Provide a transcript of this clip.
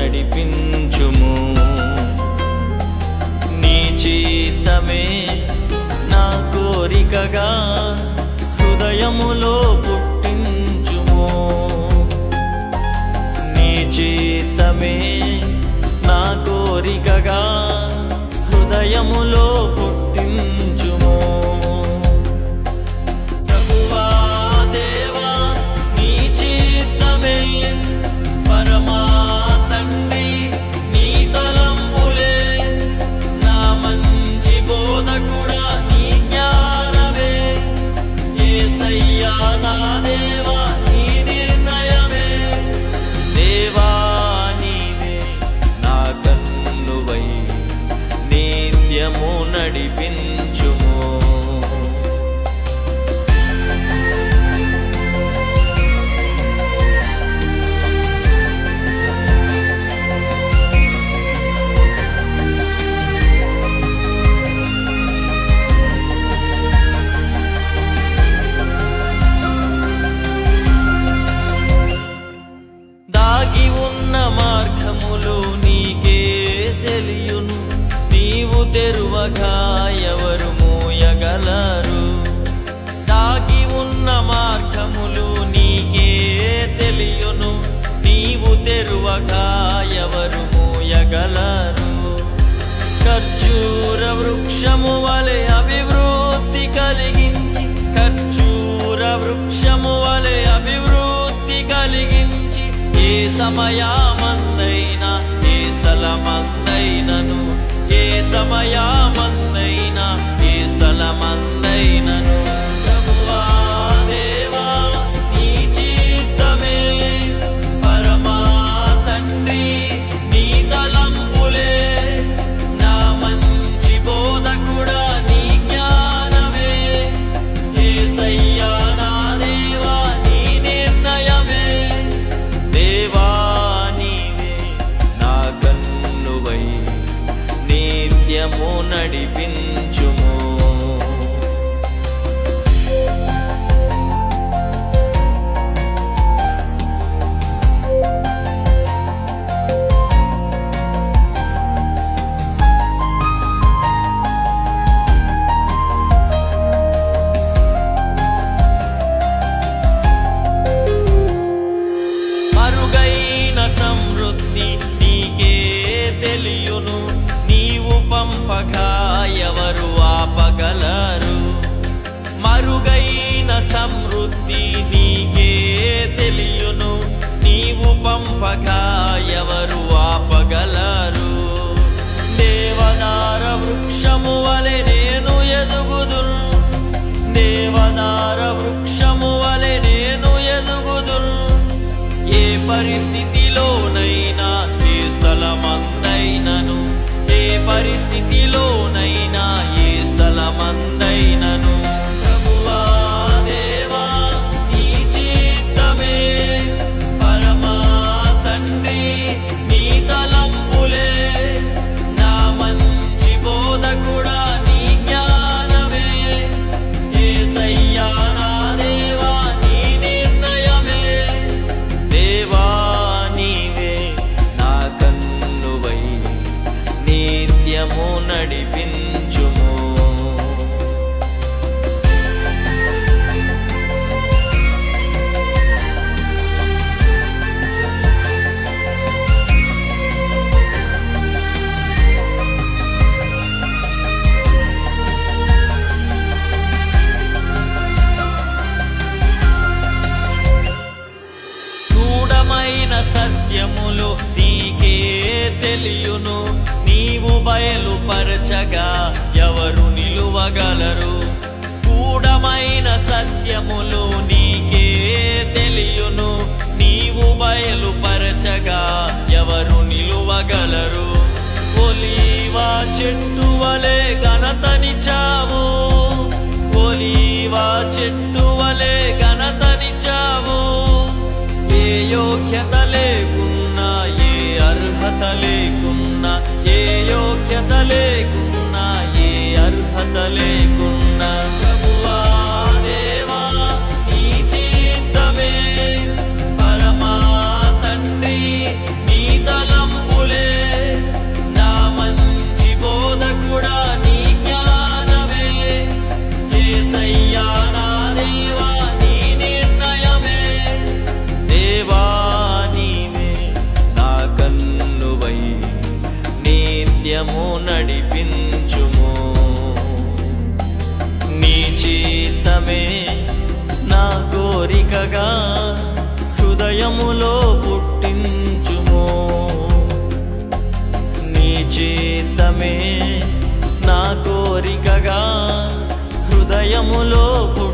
నడిపించుము నీ చిత్తమే నా కోరికగా హృదయములో పుట్టించుము నీ చిత్తమే నా కోరికగా హృదయములో పుట్టించుము ప్రభువా దేవా నీ చిత్తమే పరమా తండ్రి నీ తలంపులే నా మంచి బోధకుడా నీ జ్ఞానమే యేసయ్యా నా దేవా నీ నిర్ణయమే దేవా నీవే నా కన్నువై నిత్యము నడిపించుము దాగి ఉన్న మార్గములు నీకే తెలియును నీవు తెరువగా ఎవరు మూయగలరు దాగి ఉన్న మార్గములు నీకే తెలియును నీవు తెరువగా ఎవరు మూయగలరు ఖర్జూర వృక్షము వలె అభివృద్ధి కలిగించి ఖర్జూర వృక్షము వలె అభివృద్ధి కలిగించి ఏ సమయమందైనా ఏ స్థలమందైనను ఏ సమయమందైనా ఏ స్థలమందైనను ప్రభువా దేవా నీ చిత్తమే పరమా తండ్రి నీ తలంపులే నా మంచి బోధకుడా నీ జ్ఞానమే యేసయ్యా నా దేవా నీ నిర్ణయమే దేవా నీవే నా కన్నువై నిత్యము నడిపించుము మరుగైన సమృద్ధి నీకే తెలియును నీవు పంపగా ఎవరు ఆపగలరు మరుగైన సమృద్ధి నీకే తెలియును నీవు పంపగా ఎవరు ఆపగలరు దేవదార వృక్షము వలె నేను ఎదుగుదును దేవదార వృక్షము వలె నేను ఎదుగుదును ఏ పరిస్థితిలోనైనా ఏ స్థలమందైనను ఏ పరిస్థితిలోనైనా ఏ స్థలమందైనను ప్రభువా దేవా నీ చిత్తమే పరమా తండ్రి నీ తలంపులే నా మంచి బోధకుడా నీ జ్ఞానమే యేసయ్యా నా దేవా నీ నిర్ణయమే దేవా నీవే నా కన్నువై నిత్యము నడిపించుము గూఢమైన సత్యములు నీకే తెలియును నీవు బయలుపరచగా ఎవరు నిలువగలరు గూఢమైన సత్యములు నీకే తెలియును నీవు బయలుపరచగా ఎవరు నిలువగలరు ఒలీవా చెట్టు వలె ఘనతనిచావు ఒలీవా చెట్టు వలె ఘనతనిచావు ఏ యోగ్యత లేకున్నా ఏ అర్హత లేకున్నా ఏ యోగ్యత లేకున్నా ఏ అర్హత లేకున్నా ప్రభువా దేవా నీ చిత్తమే పరమా తండ్రి నీ తలంపు నడిపించుము నీ చిత్తమే నా కోరికగా హృదయములో పుట్టించుము నీ చిత్తమే నా కోరికగా హృదయములో పుట్టించుము